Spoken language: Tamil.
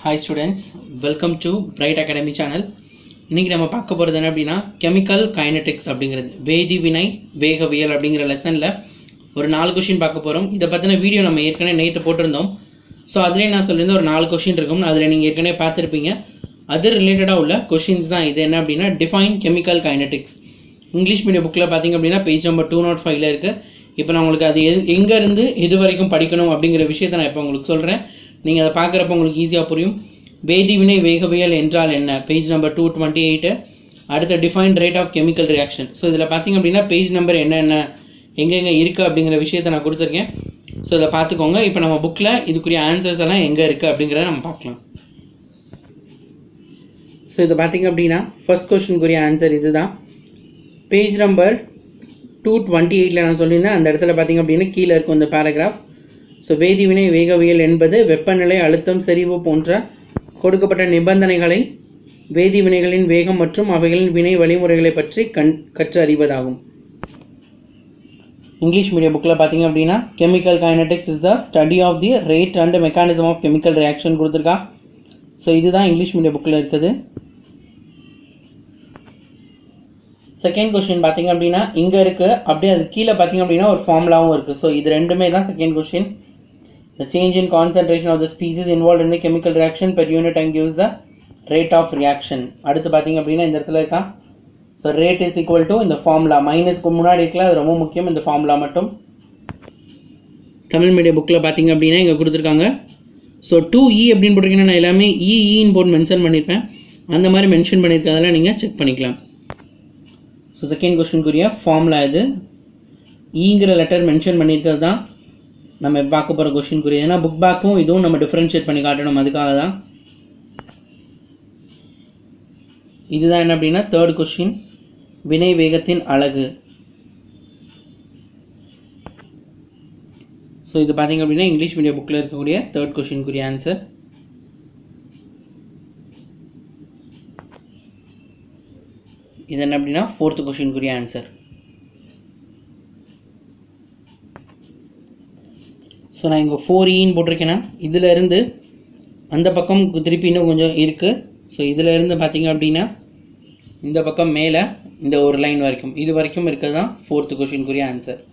hi students welcome to Bright Academy channel இன்றைக்கி நம்ம பார்க்க போகிறது என்ன அப்படின்னா கெமிக்கல் கைனடிக்ஸ் அப்படிங்கிறது வேதி வினை வேகவியல் அப்படிங்கிற லெசனில் ஒரு நாலு கொஷின் பார்க்க போகிறோம் இதை பற்றின வீடியோ நம்ம ஏற்கனவே நேற்று போட்டிருந்தோம் ஸோ அதுலேயே நான் சொல்லியிருந்தேன் ஒரு நாலு கொஷின் இருக்கும் அதில் நீங்கள் ஏற்கனவே பார்த்துருப்பீங்க அது ரிலேட்டடாக உள்ள கொஷின்ஸ் தான் இது என்ன அப்படின்னா define chemical kinetics English medium புக்கில் பார்த்தீங்க அப்படின்னா பேஜ் நம்பர் டூ நாட் ஃபைவ்ல இருக்குது இப்போ நான் உங்களுக்கு அது எது எங்கேருந்து எது வரைக்கும் படிக்கணும் அப்படிங்கிற விஷயத்தை நான் இப்போ உங்களுக்கு சொல்கிறேன் நீங்கள் அதை பார்க்குறப்ப உங்களுக்கு ஈஸியாக புரியும் வேதி வினை வேகவியல் என்றால் என்ன page number two twenty eight அடுத்த defined rate of chemical reaction so இதில் பார்த்தீங்க அப்படின்னா பேஜ் நம்பர் என்னென்ன எங்கெங்கே இருக்குது அப்படிங்கிற விஷயத்தை நான் கொடுத்துருக்கேன் ஸோ இதை பார்த்துக்கோங்க இப்போ நம்ம புக்கில் இதுக்குரிய ஆன்சர்ஸ் எல்லாம் எங்கே இருக்குது அப்படிங்கிறத நம்ம பார்க்கலாம் ஸோ இது பார்த்தீங்க அப்படின்னா ஃபர்ஸ்ட் கொஷனுக்குரிய ஆன்சர் இதுதான் பேஜ் நம்பர் டூ டுவெண்ட்டி எயிட்டில் நான் சொல்லியிருந்தேன் அந்த இடத்துல பார்த்தீங்க அப்படின்னா கீழே இருக்கும் இந்த பேராகிராஃப் ஸோ வேதிவினை வேகவியல் என்பது வெப்பநிலை அழுத்தம் செறிவு போன்ற கொடுக்கப்பட்ட நிபந்தனைகளை வேதிவினைகளின் வேகம் மற்றும் அவைகளின் வினை வழிமுறைகளை பற்றி கண் கற்று அறிவதாகும் இங்கிலீஷ் மீடியம் புக்கில் பார்த்தீங்க அப்படின்னா chemical kinetics is the study of the rate and mechanism of chemical reaction கொடுத்துருக்கா ஸோ இதுதான் இங்கிலீஷ் மீடியம் புக்கில் இருக்குது செகண்ட் கொஷின் பார்த்தீங்க அப்படின்னா இங்கே இருக்குது அப்படியே அது கீழே பார்த்தீங்க அப்படின்னா ஒரு ஃபார்முலாவும் இருக்குது ஸோ இது ரெண்டுமே தான் second question the change in concentration of the species involve in the chemical reaction per unit time gives the rate of reaction அடுத்து பார்த்தீங்க அப்படின்னா இந்த இடத்துல இருக்கா so rate is equal to இந்த ஃபார்முலா மைனஸ்க்கு முன்னாடி இருக்கல அது ரொம்ப முக்கியம் இந்த ஃபார்முலா மட்டும் தமிழ் மீடியம் புக்கில் பார்த்தீங்க அப்படின்னா இங்கே கொடுத்துருக்காங்க ஸோ டூ இ அப்படின்னு போட்டிருக்கீங்கன்னா நான் எல்லாமே இஇன்னு போட்டு மென்ஷன் பண்ணியிருப்பேன் அந்த மாதிரி மென்ஷன் பண்ணியிருக்கதெல்லாம் நீங்கள் செக் பண்ணிக்கலாம் ஸோ செகண்ட் கொஸ்டினுக்குரிய ஃபார்முலா இது ஈங்கிற லெட்டர் மென்ஷன் பண்ணியிருக்கிறது தான் நம்ம பார்க்க போகிற கொஷினுக்குரிய ஏன்னா புக் பேக்கும் இதுவும் நம்ம டிஃப்ரென்ஷியேட் பண்ணி காட்டணும் அதுக்காக தான் இதுதான் என்ன அப்படின்னா தேர்ட் கொஷின் வினை வேகத்தின் அழகு ஸோ இது பார்த்தீங்க அப்படின்னா இங்கிலீஷ் மீடியம் புக்கில் இருக்கக்கூடிய தேர்ட் கொஷினுக்குரிய ஆன்சர் இது என்ன அப்படின்னா ஃபோர்த்து கொஷினுக்குரிய ஆன்சர் ஸோ நான் இங்கே ஃபோர் ஈன்னு போட்டிருக்கேன்னா இதில் இருந்து அந்த பக்கம் திருப்பி இன்னும் கொஞ்சம் இருக்குது ஸோ இதில் இருந்து பார்த்தீங்க அப்படின்னா இந்த பக்கம் மேலே இந்த ஒரு லைன் வரைக்கும் இது வரைக்கும் இருக்கிறது தான் ஃபோர்த்து கொஷினுக்குரிய ஆன்சர்